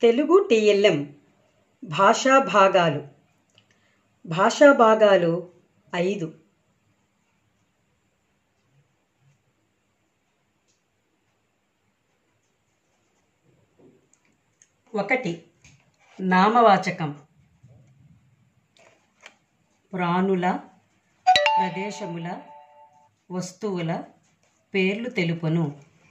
Telugu TLM భాషా భాగాలు భాషా భాగాలు ఐదు ఒకటి నామవాచకం ప్రాణుల ప్రదేశముల వస్తువుల పేర్లు తెలుపును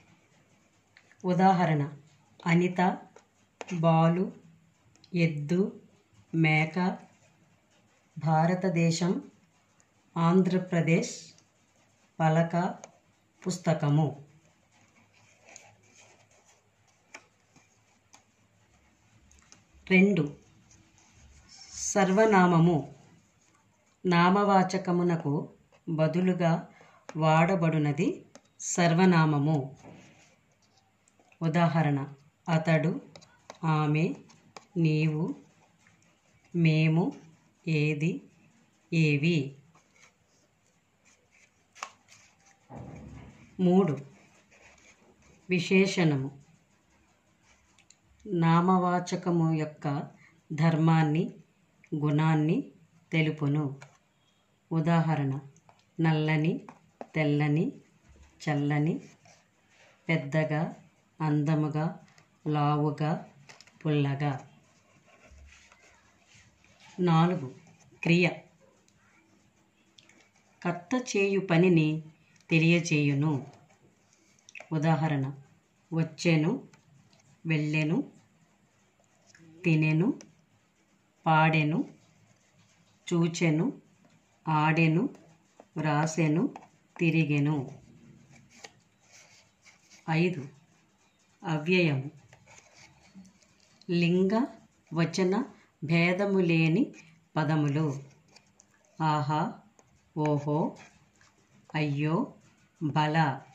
ఉదాహరణ అనిత బాలు ఎద్దు మేక భారతదేశం ఆంధ్రప్రదేశ్ పలక పుస్తకము రెండు సర్వనామము నామవాచకమునకు బదులుగా వాడబడునది సర్వనామము ఉదాహరణ అతడు ఆమె నీవు మేము ఏది ఏవి మూడు విశేషణము నామవాచకము యొక్క ధర్మాన్ని గుణాన్ని తెలుపును ఉదాహరణ నల్లని తెల్లని చల్లని పెద్దగా అందముగా లావుగా పుల్లగా నాలుగు క్రియ కర్త చేయు పనిని తెలియచేయును ఉదాహరణ వచ్చెను వెళ్ళెను తినెను పాడెను చూచెను ఆడెను వ్రాసెను తిరిగెను ఐదు అవ్యయము లింగ వచన భేదము లేని పదములు ఆహా ఓహో అయ్యో బల